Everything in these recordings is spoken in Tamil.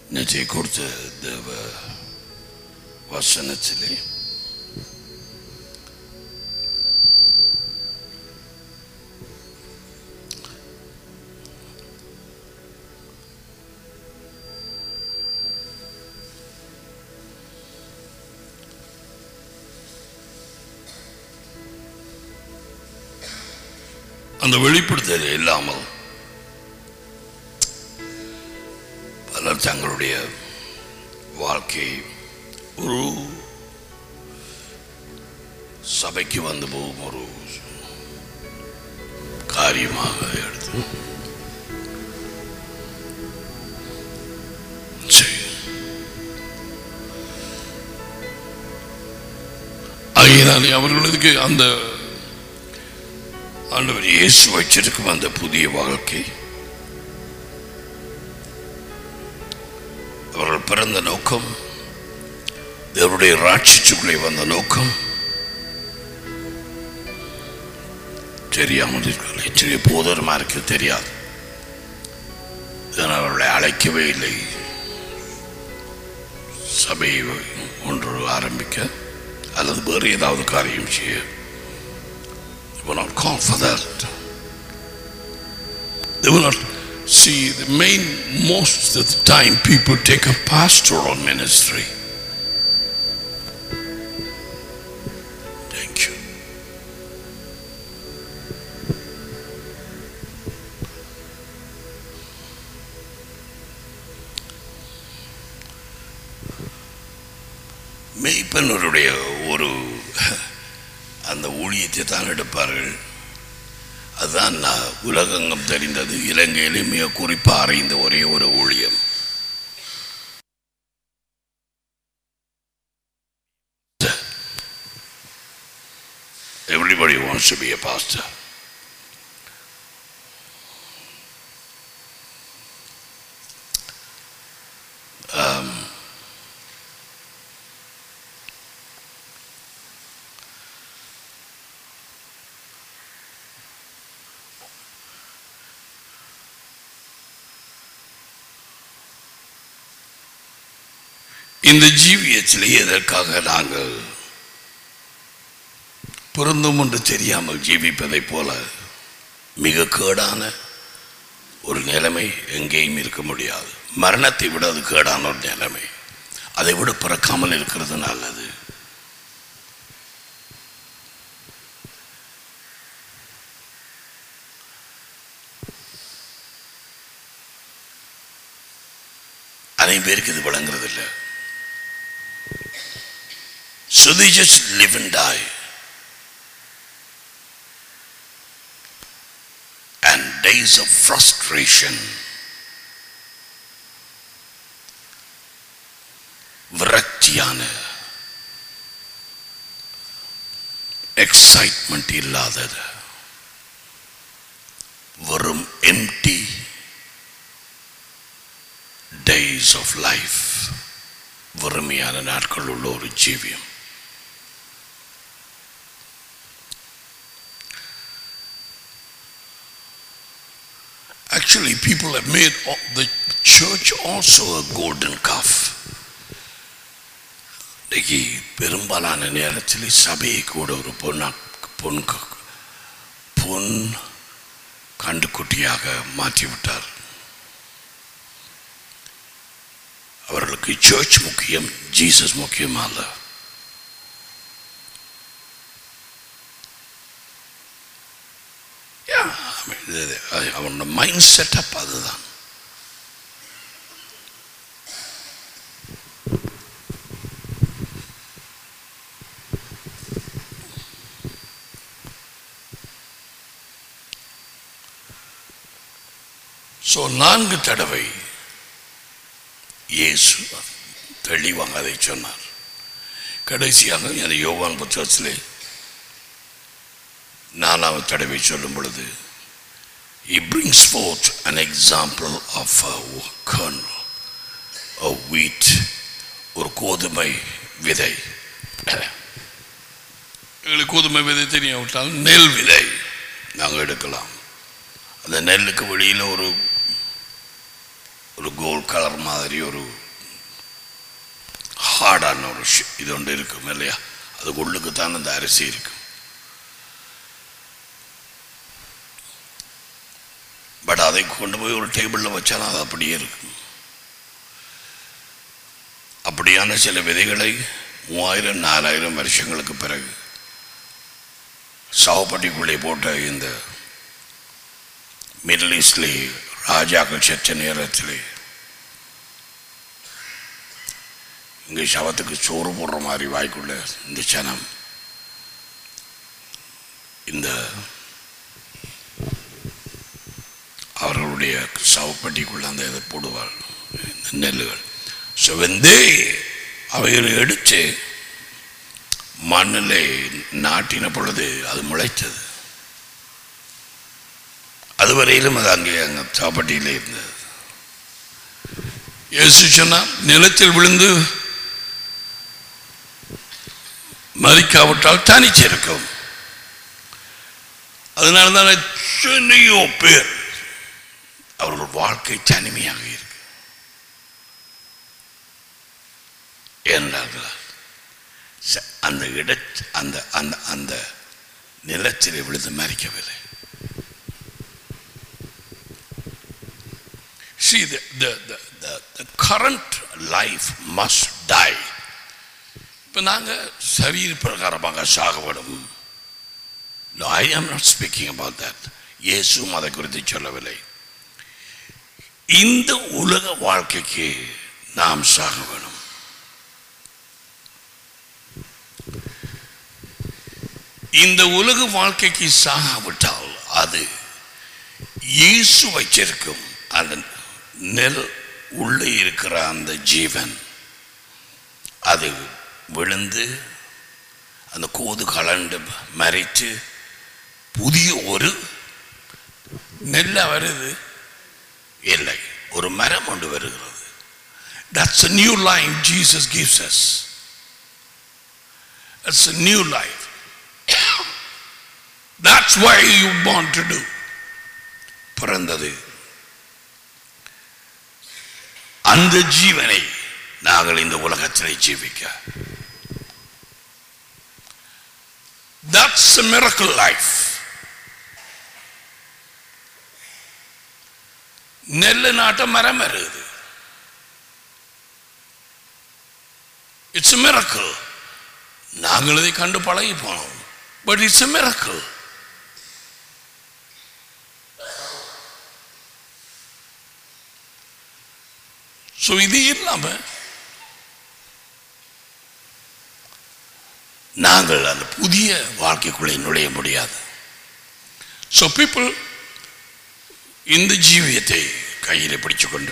நேற்றை கொடுத்த தேவ வசனத்திலே அந்த வெளிப்படுத்தல் இல்லாமல் பலர் தங்களுடைய வாழ்க்கை ஒரு சபைக்கு வந்து போகும் ஒரு காரியமாக எடுத்து சரி. ஆகையினாலே அவர்களுக்கு அந்த ஆண்டவர் இயேசு வச்சிருக்கும் அந்த புதிய வாழ்க்கை அவர்கள் பிறந்த நோக்கம் தேவனுடைய ராட்சிச்சுக்குள்ளே வந்த நோக்கம் தெரியாமல் இருக்கிறார்கள் எத்தனை போதரமா இருக்கு தெரியாது இதனால் அவர்களை அழைக்கவே இல்லை சபையை ஒன்று ஆரம்பிக்க அல்லது வேறு ஏதாவது காரியம் செய்ய They were not called for that. They will not see the main most of the time people take a pastoral ministry. Thank you. மெய்ப்பனருடைய ஒரு அந்த ஊழியத்தை தான் எடுப்பார்கள் அதுதான் நான் உலகங்கம் தெரிந்தது இலங்கையிலே மிக குறிப்பாக அறிந்த ஒரே ஒரு ஊழியம் Everybody wants to be a pastor. Um, இந்த ஜீவியத்திலே எதற்காக நாங்கள் பிறந்தோம் என்று தெரியாமல் ஜீவிப்பதைப் போல மிக கேடான ஒரு நிலைமை எங்கேயும் இருக்க முடியாது மரணத்தை விட அது கேடான ஒரு நிலைமை அதை விட பிறக்காமல் இருக்கிறது நல்லது அனைவரும் பேருக்கு இது விளங்குறது இல்லை So they just live and die. And days of frustration, விரக்தியான எக்ஸைட்மெண்ட் இல்லாதது வெறும் எம்டி டேஸ் ஆஃப் லைஃப் வெறுமையான நாட்கள் உள்ள ஒரு ஜீவியம் Actually, people have made all- the church also a golden calf. இன்னைக்கு பெரும்பாலான நேரத்தில் சபையை கூட ஒரு பொன்னா பொன் க- பொன் கண்டுக்குட்டியாக மாற்றிவிட்டார் அவர்களுக்கு சர்ச் முக்கியம் ஜீசஸ் முக்கியம் அல்ல Yeah, I mean, இது- இது- அவனோட மைண்ட் செட்டப் அதுதான் ஸோ நான்கு தடவை இயேசு தெளிவாக அதை சொன்னார் கடைசியாக அந்த யோவான் புத்தகத்திலே நாலாவது தடவை சொல்லும் பொழுது he brings forth an example of a kernel a wheat ஒரு கோதுமை விதை எங்களுக்கு கோதுமை விதை தெரியாவிட்டால் நெல் விதை நாங்கள் எடுக்கலாம் அந்த நெல்லுக்கு வெளியில் ஒரு ஒரு கோல்ட் கலர் மாதிரி ஒரு ஹார்டான ஒரு ஷி- இது ஒன்று இருக்கும் இல்லையா அது உள்ளுக்கு தான் அந்த அரிசி இருக்கும் பட் அதை கொண்டு போய் ஒரு டேபிளில் வச்சாலும் அது அப்படியே இருக்கும் அப்படியான சில விதைகளை மூவாயிரம் நாலாயிரம் வருஷங்களுக்கு பிறகு சாவப்பட்டிக்குள்ளே போட்ட இந்த மிடில் ஈஸ்ட்லே ராஜாக்கள் செச்ச நேரத்திலே இங்கே சவத்துக்கு சோறு போடுற மாதிரி வாய்க்குள்ள இந்த சனம் இந்த அவர்களுடைய சவப்பட்டிக்குள்ள அந்த இதை போடுவார் இந்த நெல்லுகள் ஸோ வந்து அவைகளை எடுத்து மண்ணில் நாட்டின பொழுது அது முளைத்தது அதுவரையிலும் அது அங்கே அங்கே சாப்பட்டியில் இருந்தது இயேசு சொன்னா நிலத்தில் விழுந்து மறிக்காவிட்டால் தனிச்சிருக்கும் அதனால தான் எத்தனையோ பேர் அவர்கள் வாழ்க்கை தனிமையாக இருக்கு என்றார்களால் ச- அந்த இட அந்த அந்த அந்த நிலத்திலே விழுந்து மறிக்கவில்லை See, the, the, the, the, the current life must die. இப்போ நாங்கள் சரீர பிரகாரமாக சாகப்படும் No, I am not speaking about that. இயேசுவும் அதை குறித்து சொல்லவில்லை இந்த உலக வாழ்க்கைக்கு நாம் சாக வேணும் இந்த உலக வாழ்க்கைக்கு சாகாவிட்டால் அது இயேசு வச்சிருக்கும் அந்த நெல் உள்ளே இருக்கிற அந்த ஜீவன் அது விழுந்து அந்த கோது கலண்டு மறைத்து புதிய ஒரு நெல்ல வருது இல்லை ஒரு மரம் ஒன்று வருகிறது That's a new life Jesus gives us. That's a new life. That's why you want to do. பிறந்தது அந்த ஜீவனை நாங்கள் இந்த உலகத்திலே ஜீவிக்க That's a miracle life. நெல்லு நாட்ட மரம் வருது இட்ஸ் a miracle நாங்கள் இதை கண்டு பழகி போனோம் but it's a miracle so இது இல்லாம நாங்கள் அந்த புதிய வாழ்க்கைக்குள்ளே நுழைய முடியாது ஸோ பீப்புள் இந்த ஜீவியத்தை கையில் பிடிச்சுக்கொண்டு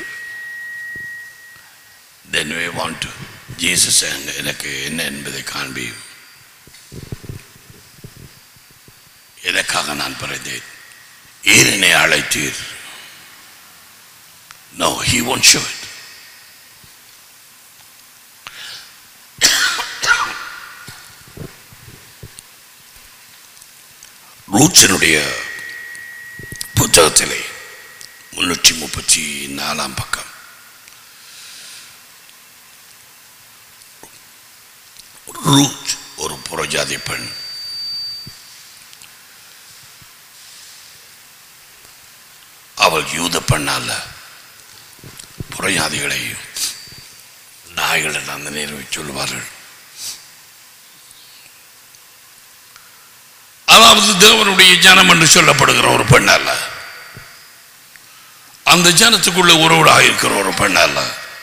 then we want to Jesus எனக்கு என்ன என்பதை காண்பியும் எதற்காக நான் பிறந்தேன் ஏன் என்னை அழைத்தீர் no he won't show it ரூட்ஸனுடைய புத்தகத்திலே முன்னூற்றி முப்பத்தி நாலாம் பக்கம் ரூத் ஒரு புறஜாதி பெண் அவள் யூத பெண் அல்ல புறஜாதிகளை நாய்கள் அந்த நேரம் சொல்வார்கள் அதாவது தேவனுடைய ஜனம் என்று சொல்லப்படுகிற ஒரு பெண் அல்ல அந்த ஜனத்துக்குள்ள உறவுடாக இருக்கிற ஒரு பெண் அல்ல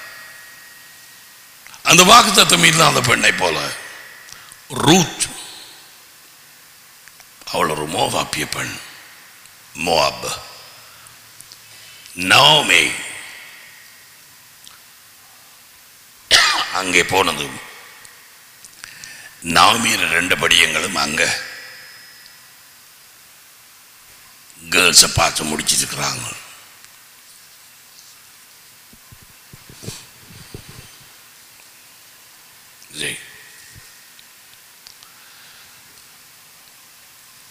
அந்த வாக்குத்தத்தம் இல்லாத பெண்ணை போல ரூத் அவள் ஒரு மோவாப்பிய பெண் மோஅப் நவமே அங்கே போனது நவமியில ரெண்டு படியங்களும் அங்க கேர்ள்ஸை பார்த்து முடிச்சிருக்கிறாங்க See?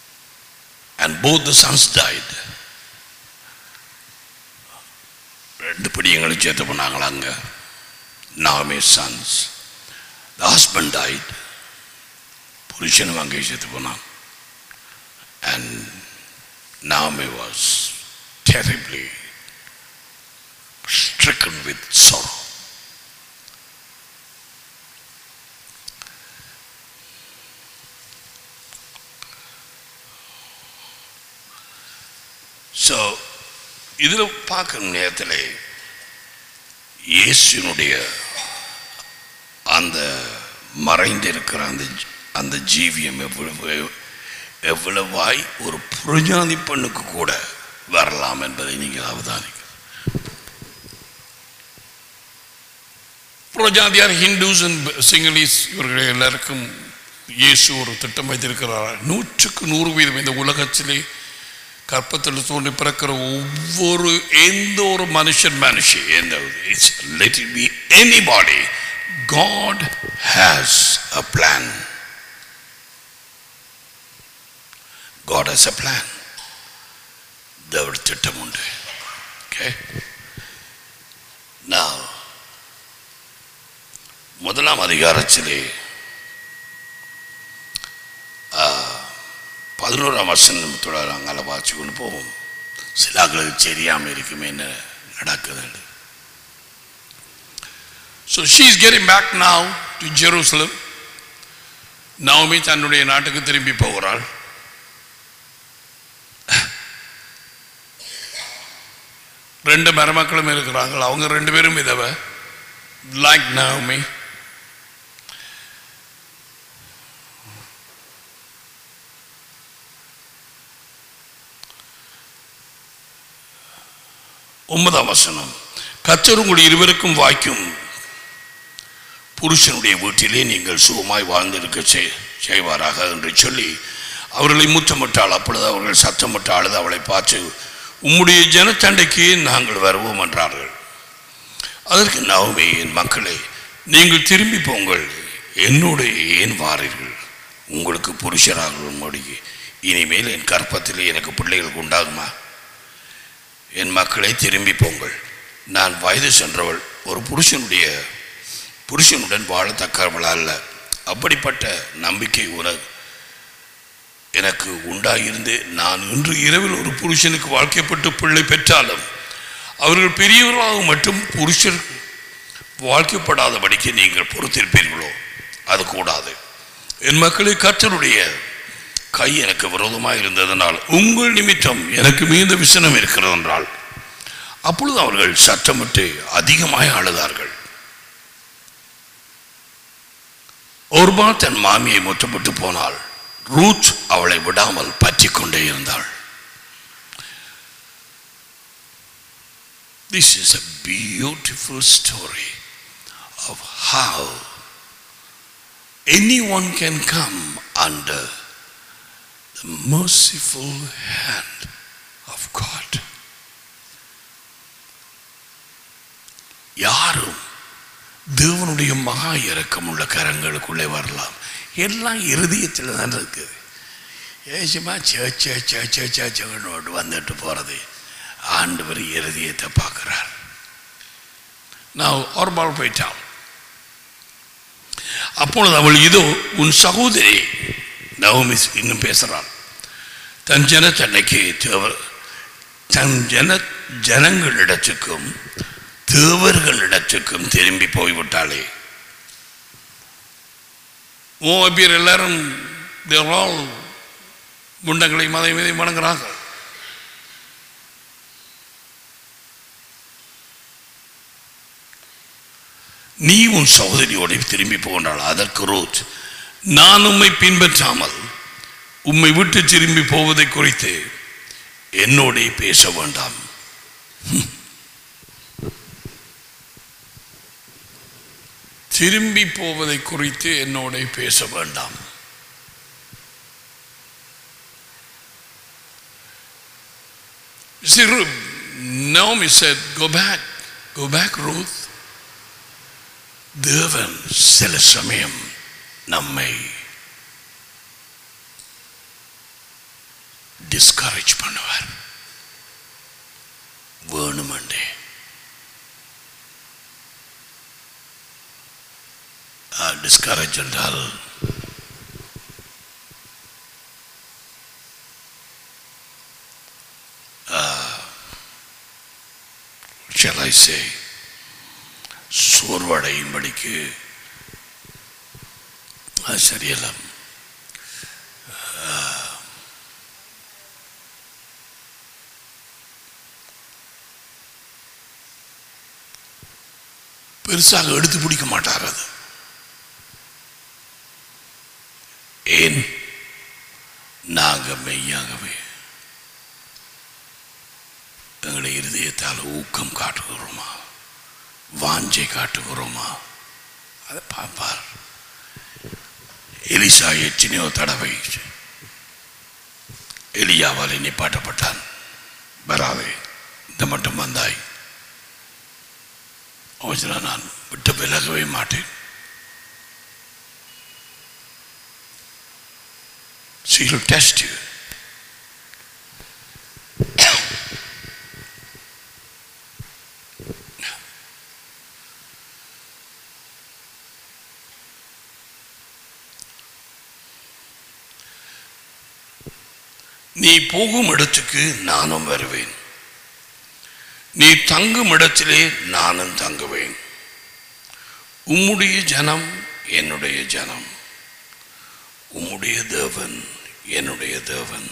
And both the sons died. ரெண்டு பிடியங்களும் சேர்த்து போனாங்களா அங்க நாமே சன்ஸ் த ஹஸ்பண்ட் டைட் புருஷனும் அங்கே சேர்த்து போனான் and Naomi was terribly stricken with sorrow. So இதில் பார்க்கும் நேரத்தில் இயேசுனுடைய அந்த மறைந்திருக்கிற அந்த ஜ- அந்த ஜீவியம் எவ்வளவு எவ்வளவாய் ஒரு புரஜாதி பெண்ணுக்கு கூட வரலாம் என்பதை நீங்கள் அவதானிக்க புரஜாதியார் ஹிந்துஸ் அண்ட் சிங்களீஸ் இவர்கள் எல்லாருக்கும் இயேசு ஒரு திட்டம் வைத்திருக்கிறார் நூற்றுக்கு நூறு வீதம் இந்த உலகத்திலே கற்பத்தில் தோன்றி பிறக்கிற ஒவ்வொரு எந்த ஒரு மனுஷன் மனுஷி எந்த it's let it be anybody God has a plan God has a plan தேவட திட்டம் உண்டு ஓகே நான் முதலாம் அதிகாரத்திலே ஆ, பதினோராம் வசனம் தொடர் அங்கால வாசி கொண்டு போவோம் சிலாக்களுக்கு தெரியாமல் இருக்குமே என்ன நடக்குது so she is getting back now to Jerusalem Naomi தன்னுடைய நாட்டுக்கு திரும்பி போகிறாள் ரெண்டு மருமக்களும் இருக்கிறாங்க அவங்க ரெண்டு பேரும் விதவை லைக் நவமி ஒன்பதாம் வசனம் கர்த்தர் உங்கள் இருவருக்கும் வாய்க்கும் புருஷனுடைய வீட்டிலே நீங்கள் சுகமாய் வாழ்ந்திருக்க செய்- செய்வாராக என்று சொல்லி அவர்களை முத்தமிட்டாள் அப்பொழுது அவர்கள் சத்தமிட்டு அழுது அவளை பார்த்து உம்முடைய ஜனத்தண்டைக்கு நாங்கள் வருவோம் என்றார்கள் அதற்கு நவமே என் மக்களே நீங்கள் திரும்பி போங்கள் என்னோடு ஏன் வாரீர்கள் உங்களுக்கு புருஷராகும்படி இனிமேல் என் கற்பத்தில் எனக்கு பிள்ளைகளுக்கு உண்டாகுமா என் மக்களை திரும்பி போங்கள் நான் வயது சென்றவள் ஒரு புருஷனுடைய புருஷனுடன் வாழத்தக்கவள் அல்ல அப்படிப்பட்ட நம்பிக்கை உனக்கு எனக்கு உண்டாயிருந்து நான் இன்று இரவில் ஒரு புருஷனுக்கு வாழ்க்கைப்பட்டு பிள்ளை பெற்றாலும் அவர்கள் பெரியவர்களாக மட்டும் புருஷர் வாழ்க்கைப்படாதபடிக்கு நீங்கள் பொறுத்திருப்பீர்களோ அது கூடாது என் மக்களை கர்த்தருடைய கை எனக்கு விரோதமாக இருந்ததனால் உங்கள் நிமித்தம் எனக்கு மிகுந்த விசனம் இருக்கிறது என்றால் அப்பொழுது அவர்கள் சத்தமிட்டு அதிகமாய் அழுதார்கள் ஒருபா தன் மாமியை முற்றப்பட்டு போனாள் ரூத் அவளை விடாமல் பற்றி கொண்டே இருந்தாள் This is a beautiful story of how anyone can come under the merciful hand of God. யாரும் தேவனுடைய மகா இரக்கமுள்ள கரங்களுக்குள்ளே வரலாம் எல்லாம் இருதயத்தில் தான் இருக்குது ஏசுமா சே சே சே சே சே சேனோடு வந்துட்டு போகிறது ஆண்டவர் இருதயத்தை பார்க்குறார் நான் ஒருபால் போயிட்டான் அப்பொழுது அவள் இதோ உன் சகோதரி நவமி இன்னும் பேசுகிறாள் தன் ஜனத்தன்னைக்கு தேவர் தன் ஜன ஜனங்களிடத்துக்கும் தேவர்களிடத்துக்கும் திரும்பி போய்விட்டாளே மோபியர் எல்லாரும் தேவரால் முண்டங்களை மதை மீதை வணங்குறார்கள் நீ உன் சகோதரியோட திரும்பி போகின்றாள் அதற்கு ரோத் நான் உம்மை பின்பற்றாமல் உம்மை விட்டு திரும்பி போவதை குறித்து என்னோடே பேச வேண்டாம் திரும்பி போவதை குறித்து என்னோட பேச வேண்டாம் See, Ru- Naomi said, Go back, go back, Ruth. தேவன் சில சமயம் நம்மை டிஸ்கரேஜ் பண்ணுவார் வேணுமெண்டே டிஸ்கரேஜ் என்றால் shall I say சோர்வடையும்படிக்கு அது சரியல்ல பெருசாக எடுத்து பிடிக்க மாட்டார் அது ஏன் நாங்க மெய்யாகவே எங்களுடைய இருதயத்தால் ஊக்கம் காட்டுகிறோமா வாஞ்சை காட்டுகிறோமா அதை பார்ப்பார் எலிசா எத்தனையோ தடவை எலியாவால் நிப்பாட்டப்பட்டான் வராதே இந்த மட்டும் வந்தாய் அவசரம் நான் விட்டு விலகவே மாட்டேன் She will test you. நீ போகும் இடத்துக்கு நானும் வருவேன் நீ தங்கும் இடத்திலே நானும் தங்குவேன் உம்முடைய ஜனம் என்னுடைய ஜனம் உம்முடைய தேவன் என்னுடைய தேவன்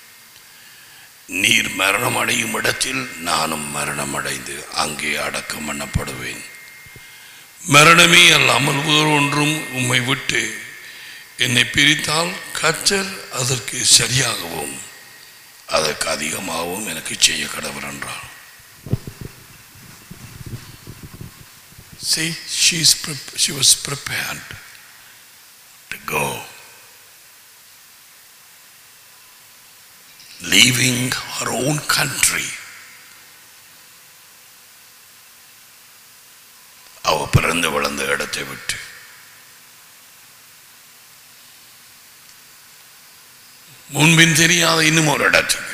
நீர் மரணம் அடையும் இடத்தில் நானும் மரணம் அடைந்து அங்கே அடக்கம் பண்ணப்படுவேன் மரணமே அல்லாமல் வேறு ஒன்றும் உம்மை விட்டு என்னை பிரித்தால் கற்றல் அதற்கு சரியாகவும் அதற்கு அதிகமாகவும் எனக்கு செய்ய கடவர் என்றார் See, she's prep- she was prepared to go. Leaving her own country. அவ பிறந்து வளர்ந்த இடத்தை விட்டு முன்பின் தெரியாத இன்னும் ஒரு இடத்துக்கு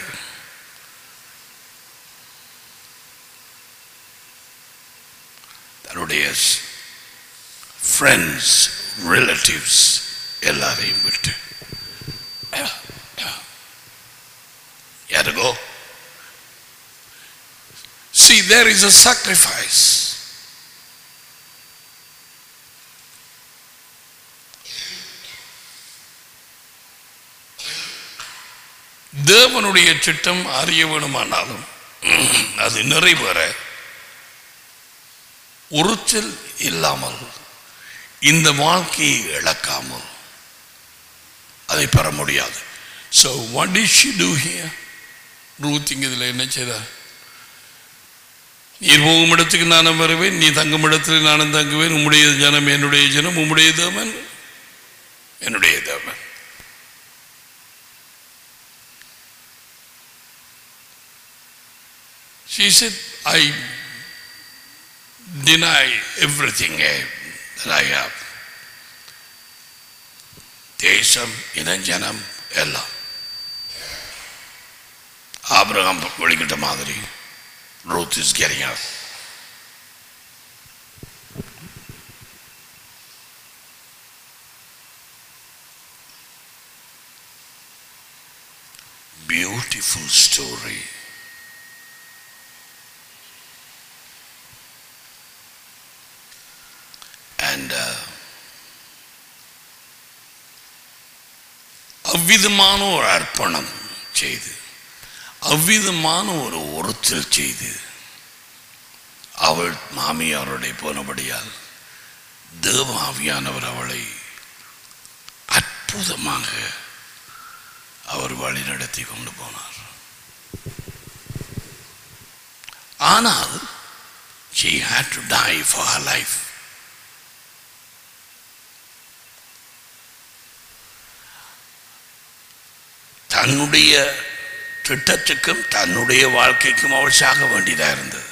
தன்னுடைய ஃப்ரெண்ட்ஸ் ரிலேட்டிவ்ஸ் எல்லாரையும் விட்டு யாருக்கோ See, there is a sacrifice. தேவனுடைய திட்டம் அறிய வேணுமானாலும் அது நிறைவேற உறுச்சல் இல்லாமல் இந்த வாழ்க்கையை இழக்காமல் அதை பெற முடியாது so what is she do here Ruth இங்க இதில் என்ன செய்தார் நீர் போகும் இடத்துக்கு நானும் வருவேன் நீ தங்கும் இடத்தில் நானும் தங்குவேன் உம்முடைய ஜனம் என்னுடைய ஜனம் உம்முடைய தேவன் என்னுடைய தேவன் She said, I deny everything eh, that I have. தேசம் இனஞ்சனம் எல்லாம் ஆபிரகாம் வெளிக்கிட்ட மாதிரி Ruth is gearing up Beautiful story. And uh, அவ்விதமான ஒரு அர்ப்பணம் செய்து அவ்விதமான ஒரு ஒருத்தல் செய்து அவள் மாமியாருடைய போனபடியால் தேவாவியானவர் அவளை அற்புதமாக அவர் வழி நடத்தி கொண்டு போனார் ஆனால் she had to die for her life தன்னுடைய திட்டத்துக்கும் தன்னுடைய வாழ்க்கைக்கும் அவள் சாக வேண்டியதாக இருந்தது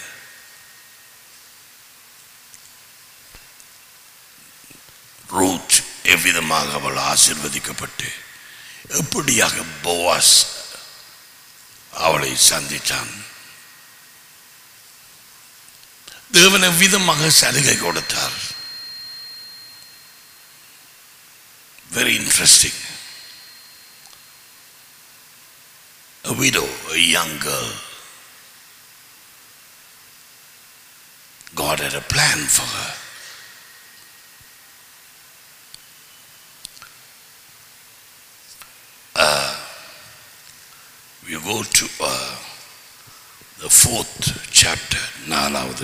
ரூத் எவ்விதமாக அவள் ஆசிர்வதிக்கப்பட்டு எப்படியாக போவாஸ் அவளை சந்தித்தான் தேவன் எவ்விதமாக சலுகை கொடுத்தார் very interesting. A widow, a young girl. God had a plan for her. Uh, we go to uh, the fourth chapter, நாலாவது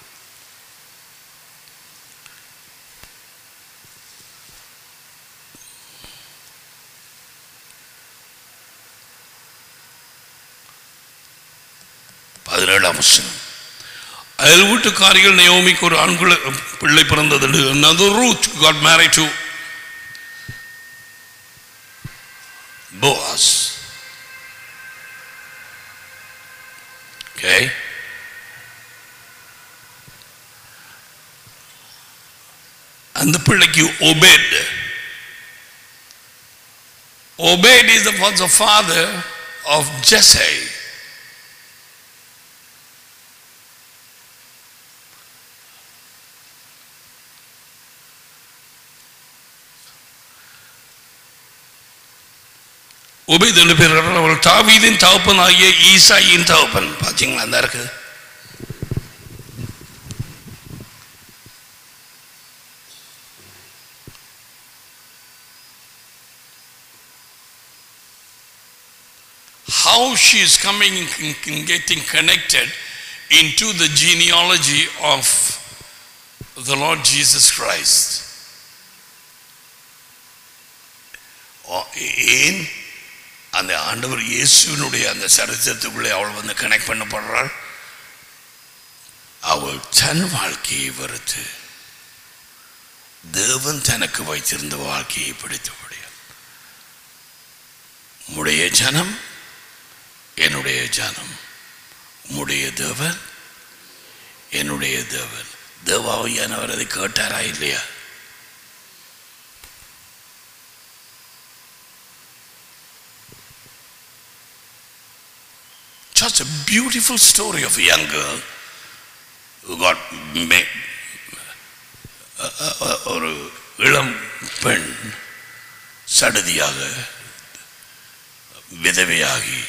பதினேழாம் வசனம் அயல் வீட்டுக்காரிகள் நயோமிக்கு ஒரு ஆண் பிள்ளை பிள்ளை பிறந்தது another Ruth got married to Boaz okay அந்த பிள்ளைக்கு obed obed is the was the father of Jesse உபேத் என்று பேர் அவள் தாவீதின் தகப்பன் ஆகிய ஈசாயின் தகப்பன் பார்த்தீங்களா அந்த இருக்கு how she is coming and getting connected into the genealogy of the Lord Jesus Christ. ஓ- ஏன் அந்த ஆண்டவர் இயேசுவினுடைய அந்த சரித்திரத்துக்குள்ளே அவள் வந்து கனெக்ட் பண்ணப்படுறாள் அவள் தன் வாழ்க்கையை வெறுத்து தேவன் தனக்கு வைத்திருந்த வாழ்க்கையை பிடித்தபடியால் உம்முடைய ஜனம் என்னுடைய ஜனம் உம்முடைய தேவன் என்னுடைய தேவன் தேவாவியானவர் அதை கேட்டாரா இல்லையா Just a beautiful story of a young girl who got made, ஒரு இளம் பெண் சடுதியாக விதவையாகி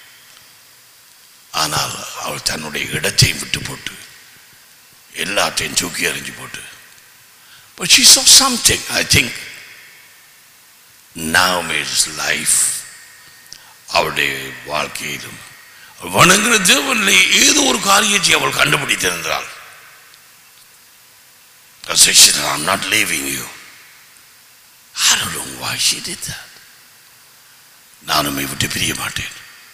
ஆனால் அவள் தன்னுடைய இடத்தையும் விட்டு போட்டு எல்லாத்தையும் தூக்கி எறிஞ்சு போட்டு But she saw something, I think. Naomi's life, அவளுடைய வாழ்க்கையிலும் வணங்குற தேவனிலே ஏதோ ஒரு காரியத்தை அவள் கண்டுபிடித்திருந்தாள் Because she said, I'm not leaving you. I don't know why she did that. நான் உம்மை விட்டு பிரிய மாட்டேன்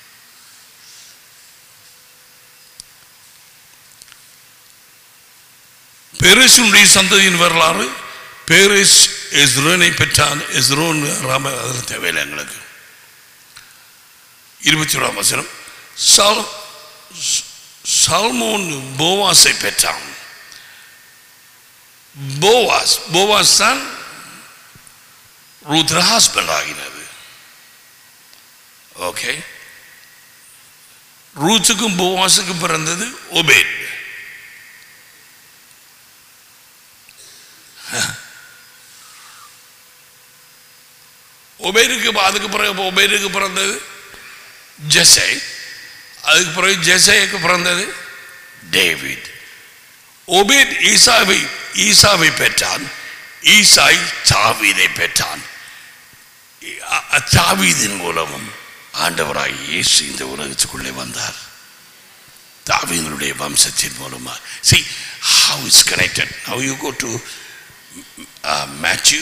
பேரேசுடைய சந்ததியின் வரலாறு பேரேஸ் எஸ்ரோனை பெற்றான் எஸ்ரோன் ராம அதில் தேவையில்லை எங்களுக்கு இருபத்தி ஓராம் வசனம் சால் சால்மோன் போவாஸை பெற்றான் போவாஸ் போவாஸ் தான் ரூத்ர ஹஸ்பண்ட் ஆகினது ஓகே ரூத்துக்கும் போவாஸுக்கும் பிறந்தது ஒபேட் ஒபேருக்கு அதுக்கு பிறகு ஒபேருக்கு பிறந்தது ஜெசை அதுக்கு பிறகு ஜெசைக்கு பிறந்தது டேவிட் ஒபேத் ஈசாவை ஈசாவை பெற்றான் ஈசாய் தாவீதை பெற்றான் அ- அ- தாவீதின் மூலமும் ஆண்டவராய் இயேசு இந்த உலகத்துக்குள்ளே வந்தார் தாவீதனுடைய வம்சத்தின் மூலமா see how it's connected now you go to uh, Matthew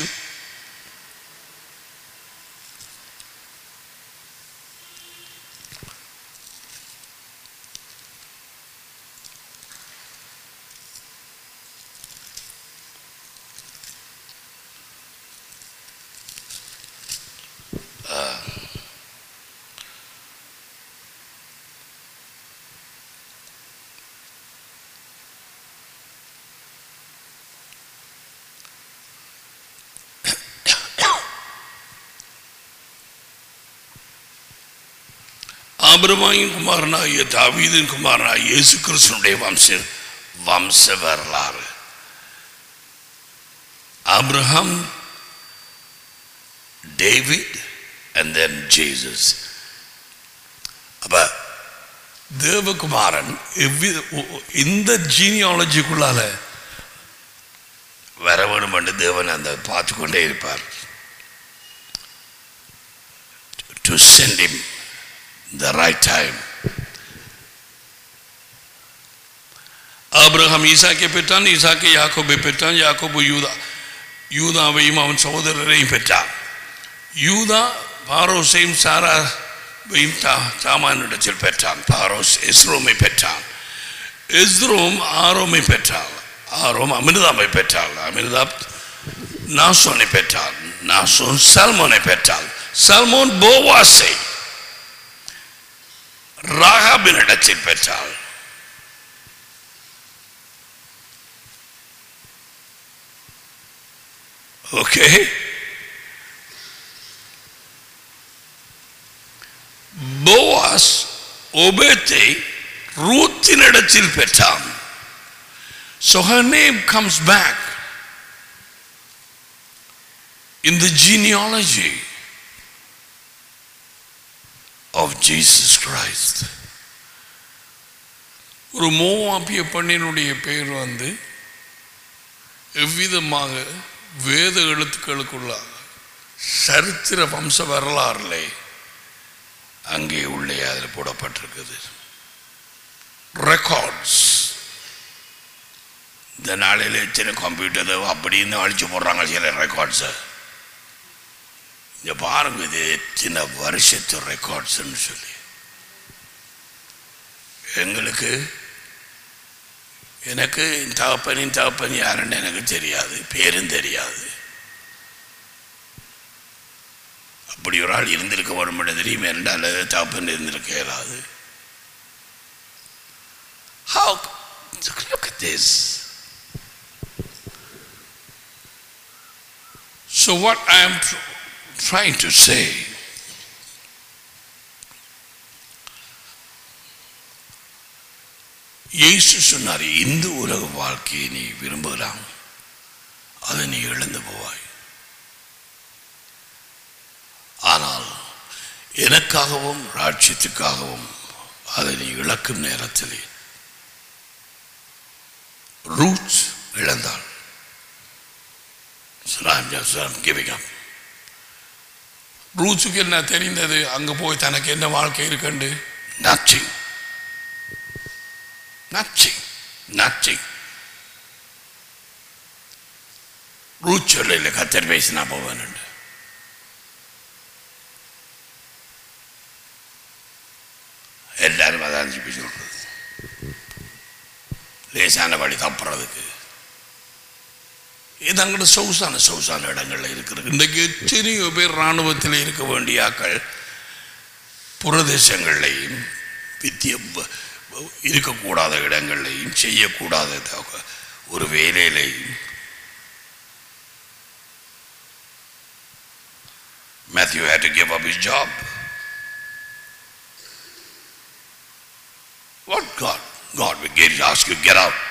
ஆபிரமாயின் குமாரனாகிய தாவீதின் குமாரனாகிய இயேசு கிறிஸ்துனுடைய வம்ச வம்ச வரலாறு Abraham David and then Jesus அப்ப தேவகுமாரன் எவ்வித ஒ- ஒ- இந்த ஜீனியாலஜிக்குள்ளால வர வேணும் என்று தேவன் அந்த பார்த்து கொண்டே இருப்பார் to send him the right time Abraham ஈசாக்கை பெற்றான் ஈசாக்கை யாக்கோபை பெற்றான் யாக்கோபு யூதா யூதாவையும் அவன் சகோதரரையும் பெற்றான் யூதா பாரோசையும் சாராவையும் தா தாமானிடத்தில் பெற்றான் பாரோஸ் எஸ்ரோமை பெற்றான் எஸ்ரோம் ஆரோமை பெற்றாள் ஆரோம் அமிர்தாமை பெற்றாள் அமிர்தா நாசோனை பெற்றாள் நாசோன் சல்மோனை பெற்றாள் சல்மோன் போவாசை ராகாபினிடத்தில் பெற்றாள் ஓகே போவாஸ் ஒபேத்தை ரூத்தினிடத்தில் பெற்றான் So her name comes back in the genealogy of Jesus Christ. ஒரு மோவாப்பிய பெண்ணினுடைய பெயர் வந்து எவ்விதமாக வேத எழுத்துக்களுக்குள்ளாக சரித்திர வம்ச வரலாறுல அங்கே உள்ளே அதில் போடப்பட்டிருக்குது ரெக்கார்ட்ஸ் இந்த நாளையில் சின்ன கம்ப்யூட்டர் அப்படின்னு அழிச்சு போடுறாங்க சில ரெக்கார்ட்ஸை இங்க பாருங்க இது சின்ன வருஷத்து ரெக்கார்ட்ஸ்ன்னு சொல்லி எங்களுக்கு எனக்கு தகப்பனின் தகப்பன் யாருன்னு எனக்கு தெரியாது பேரும் தெரியாது அப்படி ஒரு ஆள் இருந்திருக்க வரும்போது தெரியுமே அல்லது தகப்பன் இருந்திருக்க இயலாது How? Look at this. So, what I am tr- trying to say இயேசு சொன்னார் இந்த உலக வாழ்க்கையை நீ விரும்பலாம் அதை நீ இழந்து போவாய் ஆனால் எனக்காகவும் ராட்சியத்துக்காகவும் அதை நீ இழக்கும் நேரத்திலே ரூட்ஸ் இழந்தாள் So I'm just I'm giving up. ரூட்ஸுக்கு என்ன தெரிந்தது அங்க போய் தனக்கு என்ன வாழ்க்கை இருக்குண்டு நச்சிங் நச்சிங் நச்சிங் ரூட் சொல்ல கத்தர் பேசினா போவேன் எல்லாரும் அதான் இப்படி சொல்றது லேசான வழி தப்புறதுக்கு இது அங்கே சொகுசான சொகுசான இடங்கள்ல இருக்கிறது இன்றைக்கு எத்தனையோ பேர் இராணுவத்தில் இருக்க வேண்டிய ஆக்கள் புரதேசங்கள்லையும் வித்திய இருக்கக்கூடாத இடங்கள்லையும் செய்யக்கூடாத த- ஒரு வேலையிலையும் Matthew had to give up his job. What God? God will get, ask you, get out.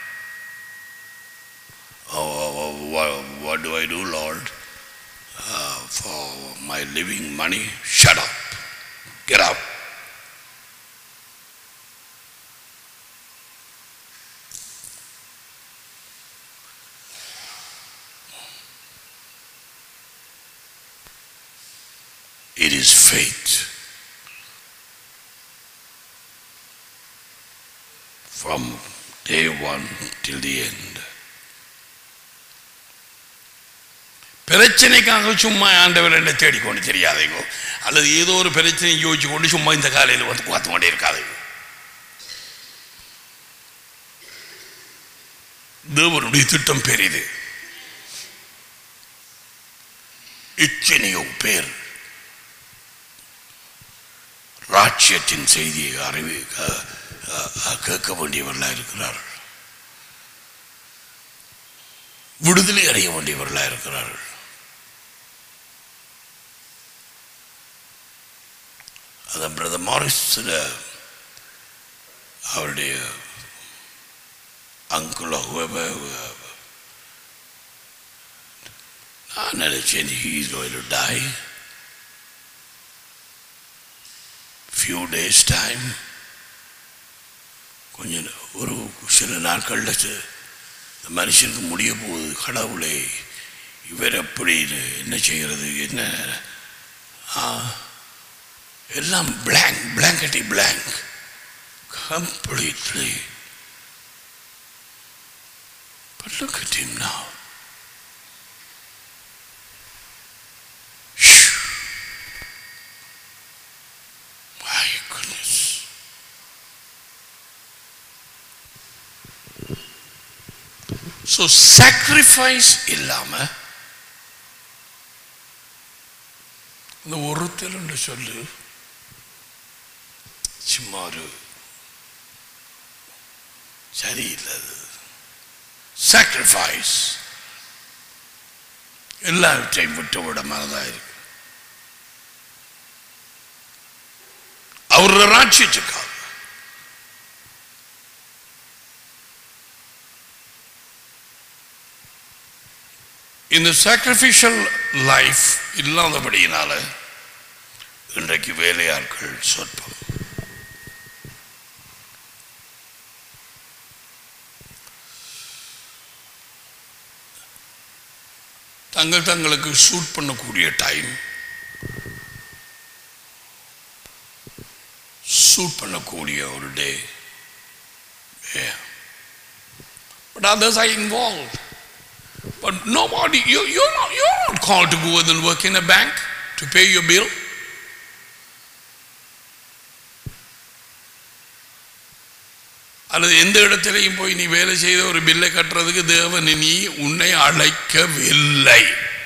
Oh, oh, oh, what, what do I do, Lord? Uh, for my living money? Shut up. Get out. It is faith. From day one till the end. பிரச்சனைக்காக சும்மா ஆண்டவர் என்ன தேடிக்கொண்டு தெரியாதீங்க அல்லது ஏதோ ஒரு பிரச்சனை யோசிச்சு கொண்டு சும்மா இந்த காலையில் வந்து பார்த்து கொண்டே இருக்காதீங்க தேவனுடைய திட்டம் பெரிது எத்தனையோ பேர் ராட்சியத்தின் செய்தியை அறிவி அ- அ- அ- கேட்க வேண்டியவர்களாக இருக்கிறார்கள் விடுதலை அடைய வேண்டியவர்களாக இருக்கிறார்கள் அதான் பிரதர் மாரிஸ் அவருடைய அங்குலோ நான் நினைச்சேன் he's going to die few days time கொஞ்சம் ஒரு சில நாட்கள்ல ச- இந்த மனுஷனுக்கு முடிய போகுது கடவுளே இவர் எப்படி இது என்ன செய்கிறது என்ன ஆ, எல்லாம் blank blankety blank completely but look at him now Shh. my goodness so sacrifice இல்லாம இந்த ஒருத்தர் சொல்லு சும்மா ஒரு சரியில்லை அது சாக்ரிஃபைஸ் எல்லாவற்றையும் விட்டு விட மனதாக இருக்கு அவரோட ராட்சியத்துக்காக இந்த சாக்ரிஃபிஷியல் லைஃப் இல்லாதபடியினால இன்றைக்கு வேலையாட்கள் சொற்பம் தங்கள் தங்களுக்கு ஷூட் பண்ணக்கூடிய டைம் ஷூட் பண்ணக்கூடிய ஒரு day but others I involve But nobody, you, you're, not, you're not called to go and work in a bank to pay your bill. அல்லது எந்த இடத்திலையும் போய் நீ வேலை செய்த ஒரு பில்லை கட்டுறதுக்கு தேவன் நீ உன்னை அழைக்கவில்லை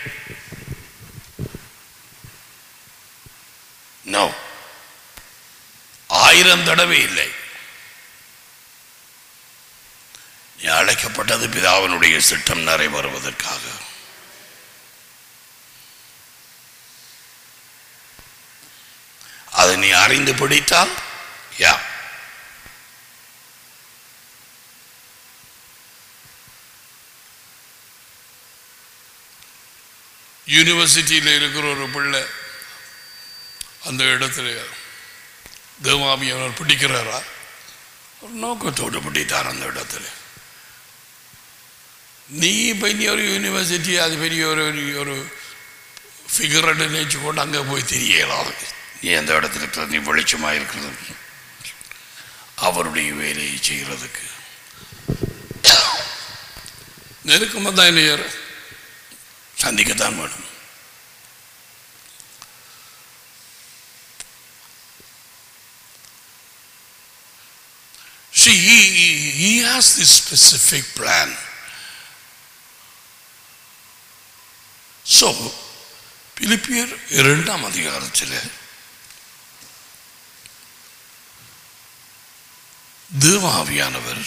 நோ ஆயிரம் தடவை இல்லை நீ அழைக்கப்பட்டது பிதாவினுடைய திட்டம் நிறைவேறுவதற்காக அதை நீ அறிந்து பிடித்தால் யா யூனிவர்சிட்டியில் இருக்கிற ஒரு பிள்ளை அந்த இடத்துல தேவாமியவர் பிடிக்கிறாரா ஒரு நோக்கத்தோடு பிடித்தார் அந்த இடத்துல നീ വലിയ ഒരു യൂണിവേഴ്സിറ്റി അത് വലിയ ഒരു ഒരു- ഒരു ഫിഗർ நினைச்சுக்கொண்டு அங்கே போய் தெரியலாது நீ எந்த இடத்துல இருக்கிற நீ வெளிச்சமாக இருக்கிறது அவருடைய வேலையை செய்கிறதுக்கு நெருக்கமாக தான் என்ன சந்திக்கத்தான் வேணும் See, he, he- he has this specific plan. So பிலிப்பியர் இரண்டாம் அதிகாரத்தில் தேவாவியானவர்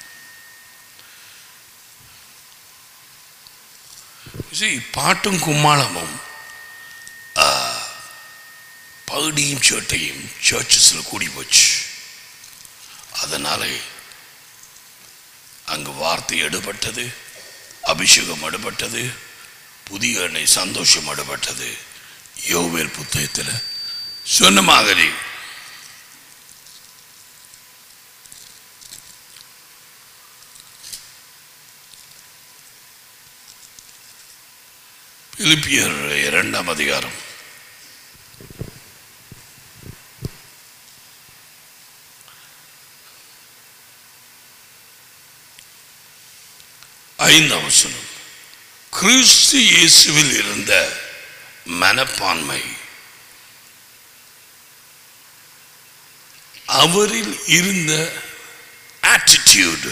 See, பாட்டும் கும்மாளமும் ஆ, பகுடியும் சேட்டையும் சர்ச்சஸில் கூடி போச்சு அதனாலே அங்கு வார்த்தை எடுபட்டது அபிஷேகம் எடுபட்டது புதிய எண்ணெய் சந்தோஷம் எடுபட்டது யோவேல் புத்தகத்தில் சொன்ன மாதிரி பிலிப்பியர் இரண்டாம் அதிகாரம் ஐந்தாம் வசனம் கிறிஸ்து இயேசுவில் இருந்த மனப்பான்மை அவரில் இருந்த ஆட்டிடியூட்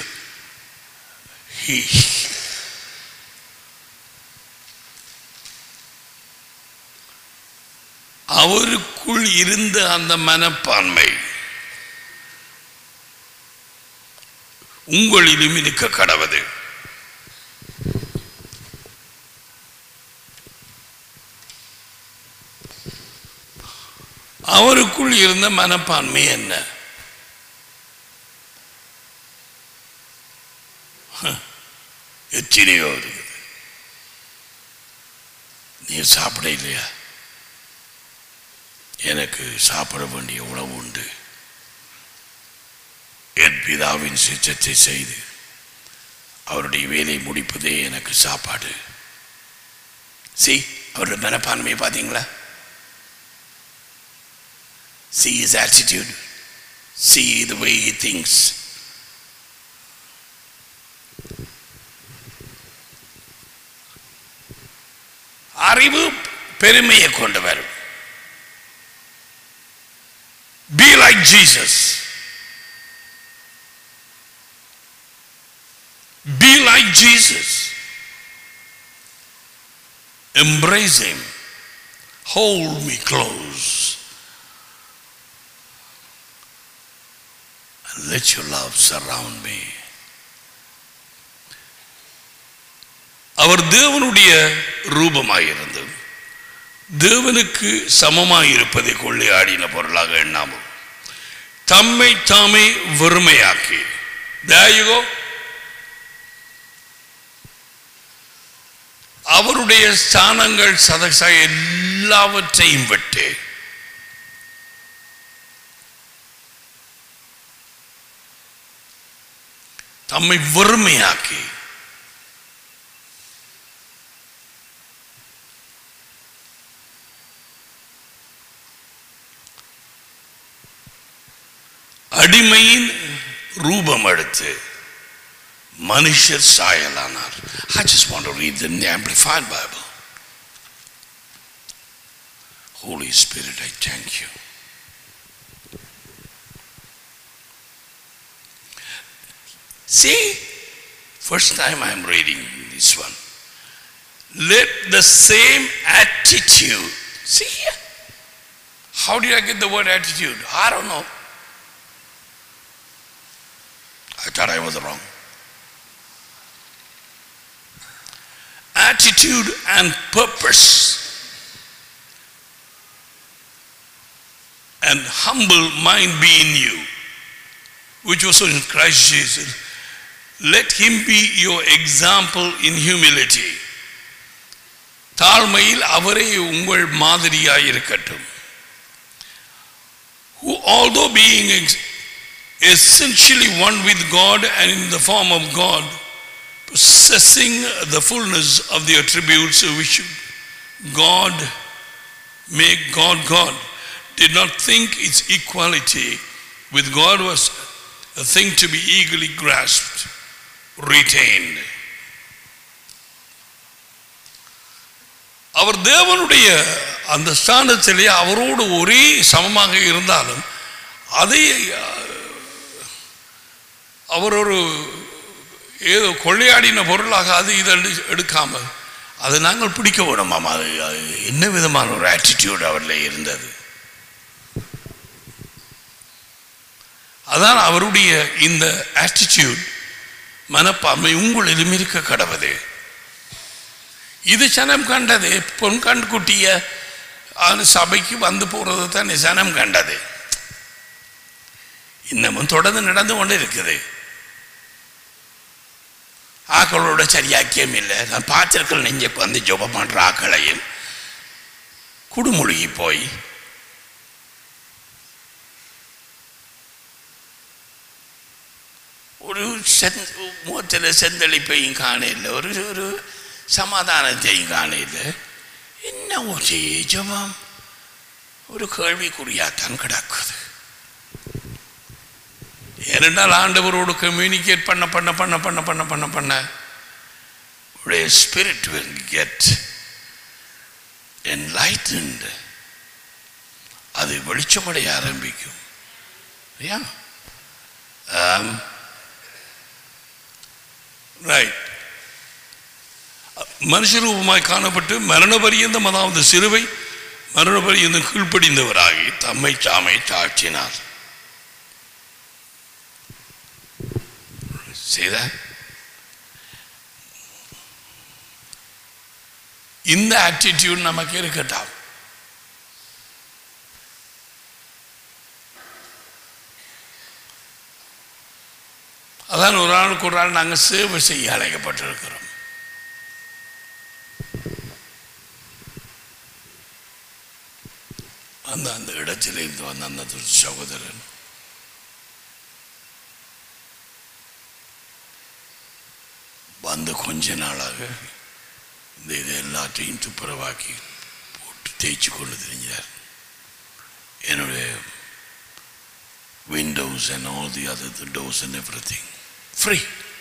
அவருக்குள் இருந்த அந்த மனப்பான்மை உங்களிலும் இருக்க கடவுது அவருக்குள் இருந்த மனப்பான்மை என்ன ஹ, எத்தனையோ இருக்குது நீ சாப்பிட இல்லையா எனக்கு சாப்பிட வேண்டிய உணவு உண்டு என் பிதாவின் சித்தத்தை செய்து அவருடைய வேலை முடிப்பதே எனக்கு சாப்பாடு சி அவருடைய மனப்பான்மையை பார்த்தீங்களா see his attitude see the way he thinks அறிவு பெருமையை கொண்டு வரும் be like jesus be like jesus embrace him hold me close and let your love surround me அவர் தேவனுடைய ரூபமாயிருந்து தேவனுக்கு சமமாயிருப்பதை கொள்ளை ஆடின பொருளாக எண்ணாமல் தம்மை தாமே வெறுமையாக்கி There you go. அவருடைய ஸ்தானங்கள் சதச எல்லாவற்றையும் விட்டு தம்மை வெறுமையாக்கி அடிமையின் ரூபம் எடுத்து மனுஷர் சாயலானார் I just want to read the Amplified Bible. Holy Spirit, I thank you. See, first time I'm reading this one. Let the same attitude. See here. How did I get the word attitude? I don't know. I thought I was wrong. Attitude and purpose and humble mind be in you, which was in Christ Jesus. Let him be your example in humility. தாழ்மையில் அவரே உங்கள் மாதிரியாய் இருக்கட்டும் who although being ex- essentially one with God and in the form of God, possessing the fullness of the attributes which God make God God, did not think its equality with God was a thing to be eagerly grasped, retained. அவர் தேவனுடைய அந்த ஸ்தானத்திலே அவரோடு ஒரே சமமாக இருந்தாலும் அதை அவர் ஒரு ஏதோ கொள்ளையாடின பொருளாக அது இது என்று எடுக்காமல் அதை நாங்கள் பிடிக்க விடமாம் அது அது என்ன விதமான ஒரு ஆட்டிடியூட் அவரில் இருந்தது அதான் அவருடைய இந்த ஆட்டிடியூட் மனப்பான்மை உங்களிலும் இருக்க கடவுது இது சனம் கண்டது பொன் கண்டு குட்டிய அது சபைக்கு வந்து போறது தான் சனம் கண்டது இன்னமும் தொடர்ந்து நடந்து கொண்டு இருக்குது ஆக்களோட சரியாக்கியம் இல்லை நான் பார்த்திருக்கேன் நெஞ்சக்கு வந்து ஜொபம் பண்ற ஆக்களையும் குடுமுழுகி போய் ஒரு செந் முகத்தில் செந்தளிப்பையும் காணையில் ஒரு ஒரு சமாதானத்தையும் காணையில் என்ன ஒரே ஜபம் ஒரு கேள்விக்குறியாத்தான் கிடக்குது ஏனென்றால் ஆண்டவரோடு கம்யூனிகேட் பண்ண பண்ண பண்ண பண்ண பண்ண பண்ண பண்ண உடைய ஸ்பிரிட் வில் கெட் என்லைட்டன்ட் அது வெளிச்சமடைய ஆரம்பிக்கும் யா ரைட் மனுஷரூபமாய் காணப்பட்டு மரண பரியந்தம் அதாவது சிறுவை மரண பரியந்தம் கீழ்ப்படிந்தவராகி தம்மை தாமை தாழ்த்தினார் See that? இந்த ஆட்டிடியூட் நமக்கு இருக்கட்டும் அதான் ஒரு ஆளுக்கு ஒரு ஆள் நாங்கள் சேவை செய்ய அழைக்கப்பட்டிருக்கிறோம் அந்த இடத்திலே இருந்து வந்த அந்த ஒரு சகோதரன் வந்து கொஞ்ச நாளாக இந்த இது எல்லாத்தையும் துப்புரவாக்கி போட்டு தேய்ச்சி கொண்டு தெரிஞ்சார் என்னுடைய windows and all the other the doors and everything free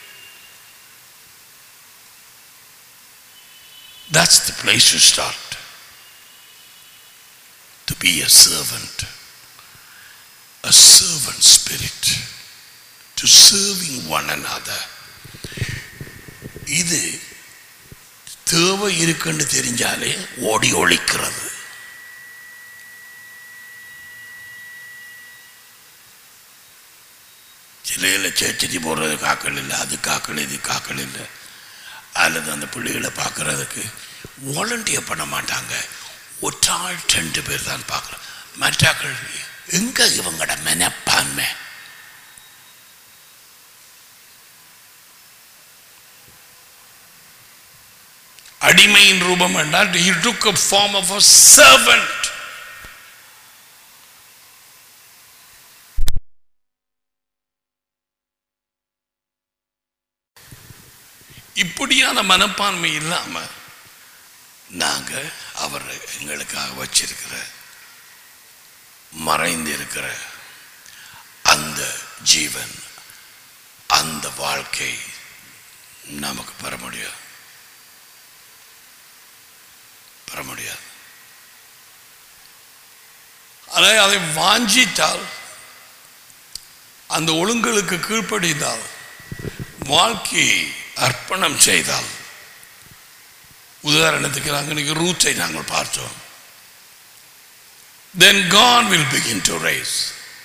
that's the place to start to be a servant a servant spirit to serving one another இது தேவை இருக்குன்னு தெரிஞ்சாலே ஓடி ஒழிக்கிறது சிலையில் சேச்சரி போடுறது காக்கள் இல்லை அது காக்கள் இது காக்கள் இல்லை அல்லது அந்த பிள்ளைகளை பார்க்கறதுக்கு வாலண்டியர் பண்ண மாட்டாங்க ஒற்றாள் ரெண்டு பேர் தான் பார்க்குறோம் மற்றாக்கள் எங்க இவங்களோட மெனப்பான்மை அடிமையின் ரூபம் என்றால் he took a form of a servant இப்படியான மனப்பான்மை இல்லாம நாங்க அவர் எங்களுக்காக வச்சிருக்கிற மறைந்து இருக்கிற அந்த ஜீவன் அந்த வாழ்க்கை நமக்கு பெற முடியாது பெற முடியாது அதை அதை வாஞ்சித்தால் அந்த ஒழுங்களுக்கு கீழ்ப்படிந்தால் வாழ்க்கையை அர்ப்பணம் செய்தால் உதாரணத்துக்கு நாங்கள் இன்னைக்கு ரூத்தை நாங்கள் பார்த்தோம் then God will begin to raise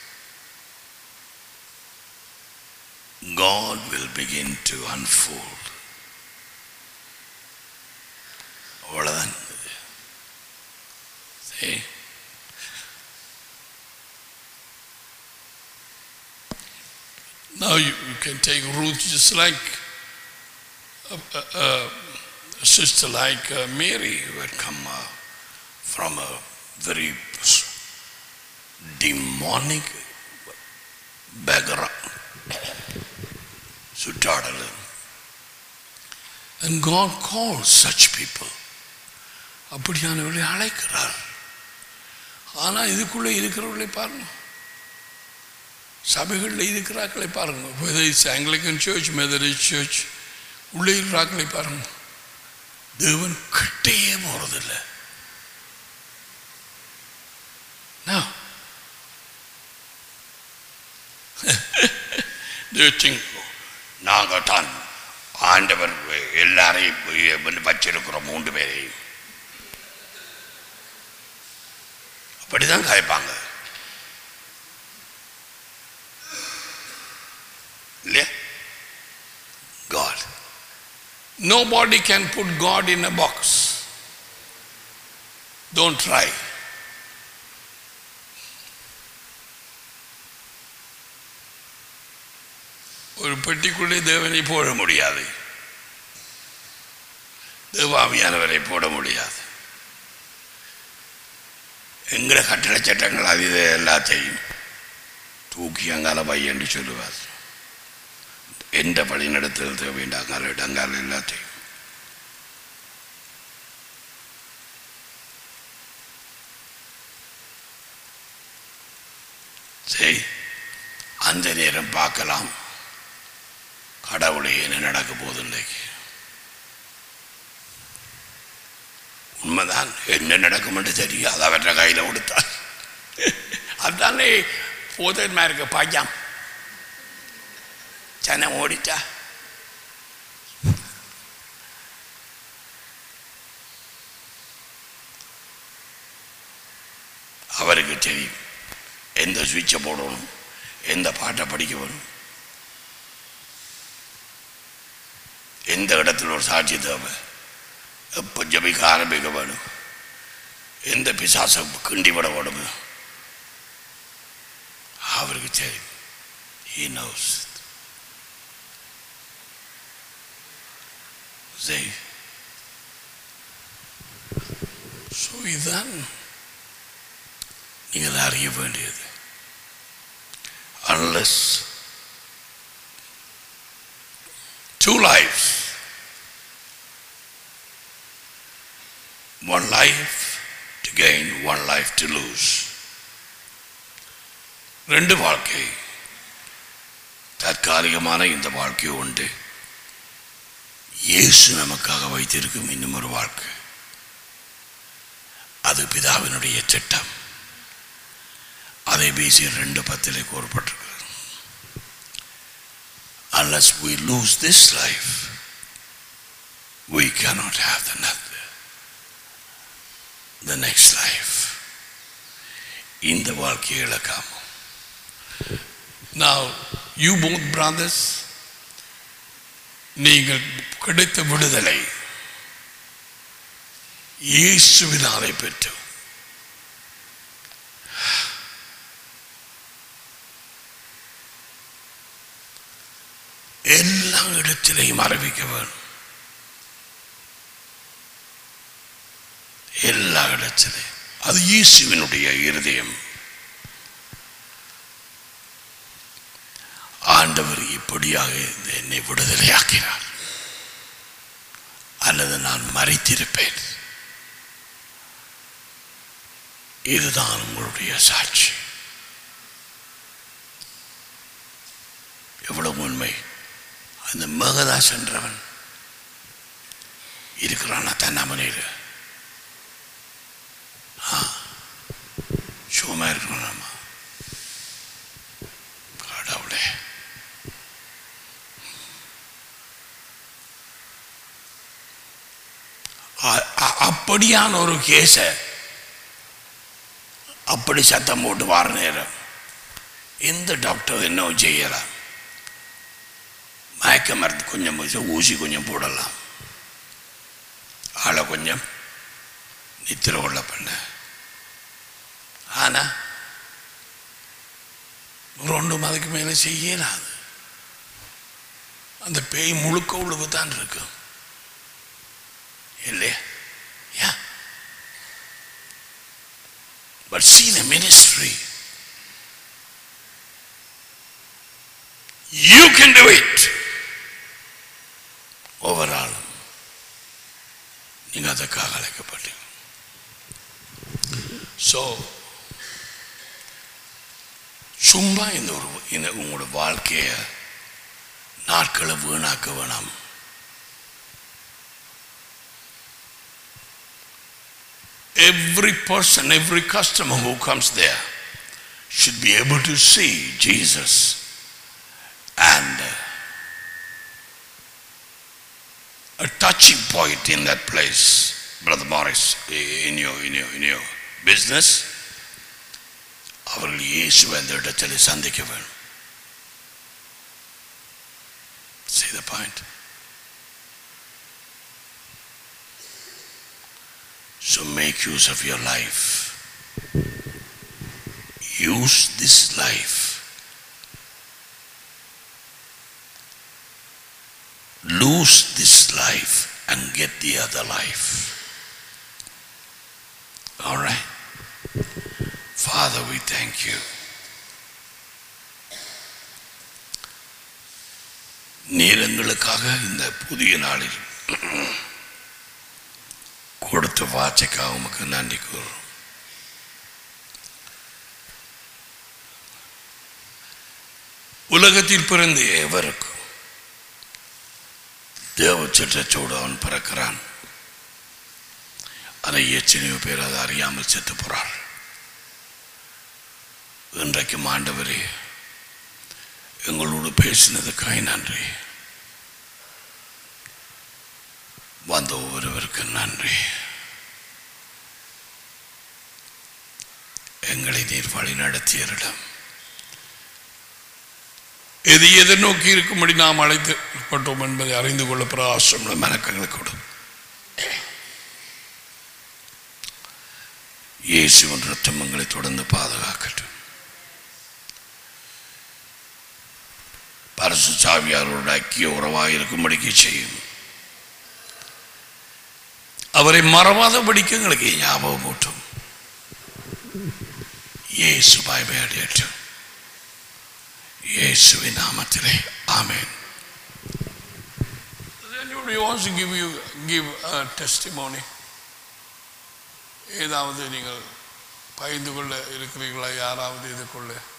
God will begin to unfold அவ்வளவுதான் இது. See? Now you, you can take Ruth just like a, a, a, a sister like uh, Mary who had come uh, from a very s- demonic background. சுற்றாடல் And God calls such people. அப்படியானவர்களை அழைக்கிறார் ஆனா இதுக்குள்ள இருக்கிறவர்களை பாருங்க சபைகளில் இருக்கிறாக்களை பாருங்க whether it's Anglican church Methodist church உள்ளே இருக்கிறாக்களை பாருங்க தேவன் கிட்டேயே போறதில்லை No. Do you think நாங்கள் தான் ஆண்டவர் எல்லாரையும் வந்து வச்சிருக்கிறோம் மூன்று பேரையும் அப்படிதான் காய்ப்பாங்க இல்லையா God. Nobody can put God in a box. Don't try. ஒரு பெட்டிக்குள்ளே தேவனை போட முடியாது தேவாமியானவரை போட முடியாது எங்கட கட்டளை சட்டங்கள் அது இது எல்லாத்தையும் தூக்கி அங்கால வை என்று சொல்லுவார் எந்த வழிநடத்தல் தேவைண்டாங்கால இடங்கால எல்லாத்தையும் சரி அந்த நேரம் பார்க்கலாம் கடவுளே என்ன நடக்க போகுது இன்றைக்கு உண்மைதான் என்ன நடக்கும் என்று தெரியாது அவற்றை கையில் கொடுத்தார் அதுதானே போதன்மா இருக்க பையன் ஜனம் ஓடிட்டா அவருக்கு தெரியும் எந்த சுவிட்சை போடணும் எந்த பாட்டை படிக்க வேணும் எந்த இடத்துல ஒரு சாட்சி தேவை எப்போ ஜபிக்க ஆரம்பிக்க வேணும் எந்த பிசாசை கிண்டி விட வேணும் அவருக்கு தெரியும் he knows See? So இதுதான் நீங்கள் அறிய வேண்டியது unless two lives one life to gain one life to lose ரெண்டு வாழ்க்கை தற்காலிகமான இந்த வாழ்க்கை உண்டு இயேசு நமக்காக வைத்திருக்கும் இன்னும் ஒரு வாழ்க்கை அது பிதாவினுடைய திட்டம் அதை பேசி ரெண்டு பத்திலே கூறப்பட்டிருக்கிறது unless we lose this life we cannot have the next the next life இந்த வாழ்க்கையை இழக்காம now you both brothers நீங்கள் கிடைத்த விடுதலை இயேசுவினாலே பெற்று எல்லா இடத்திலையும் அறிவிக்க வேணும் எல்லா இடத்திலையும் அது இயேசுவினுடைய இருதயம் ஆண்டவர் இப்படியாக என்னை விடுதலையாக்கினார் அல்லது நான் மறைத்திருப்பேன் இதுதான் உங்களுடைய சாட்சி எவ்வளவு உண்மை அந்த மகதாஸ் என்றவன் இருக்கிறானா தன்னாமனையில் சுகமா இருக்கணும்மா கடவுளே அ- அ- அப்படியான ஒரு கேஸ அப்படி சத்தம் போட்டு வார நேரம் எந்த டாக்டர் என்ன செய்யலாம் மயக்க மருந்து கொஞ்சம் கொஞ்சம் ஊசி கொஞ்சம் போடலாம் ஆளை கொஞ்சம் நித்திர கொள்ள பண்ண ஆனா ரெண்டு மதுக்கு மேலே செய்யலாது அந்த பேய் முழுக்க உழுவு தான் இருக்கும் இல்லையா Yeah. But see the ministry. You can do it. Overall. நீங்க அதுக்காக அழைக்கப்பட்டீங்க ஸோ சும்மா இந்த ஒரு இந்த உங்களோட வாழ்க்கைய நாட்களை வீணாக்க வேணாம் every person, every customer who comes there should be able to see Jesus and uh, a touching point in that place, Brother Morris, in your, in your, in your business. அவர்கள் இயேசு அந்த இடத்தில் சந்திக்க வேணும் See the point? So make use of your life. Use this life. Lose this life and get the other life. All right? Father, we thank you. நீரங்களுக்காக இந்த புதிய நாளில் கொடுத்த வார்த்தைக்காக உமக்கு நன்றி கூறும் உலகத்தில் பிறந்த எவருக்கும் தேவ சட்டச்சோடு அவன் பிறக்கிறான் அதை எத்தனையோ பேர் அதை அறியாமல் செத்து போறாள் இன்றைக்கும் ஆண்டவரே எங்களோடு பேசினதுக்காய் நன்றி வந்த ஒவ்வொருவருக்கு நன்றி எங்களை நீர் வழி நடத்தியரிடம் எது எதை நோக்கி இருக்கும்படி நாம் அழைக்கப்பட்டோம் என்பதை அறிந்து கொள்ள பிரகாசம் மனக்கங்களை கொடு இயேசுவின் ரத்தம் எங்களை தொடர்ந்து பாதுகாக்கட்டும் பரசு சாவியாரோட ஐக்கிய உறவாக இருக்கும்படிக்கு செய்யும் அவரை மறவாதபடிக்கு எங்களுக்கு ஞாபகம் ஊட்டும் இயேசு பாய்மை அடையட்டும் இயேசுவின் நாமத்திலே ஆமென் Anybody wants to give you give a testimony? ஏதாவது நீங்கள் பகிர்ந்து கொள்ள இருக்கிறீர்களா யாராவது இதுக்குள்ள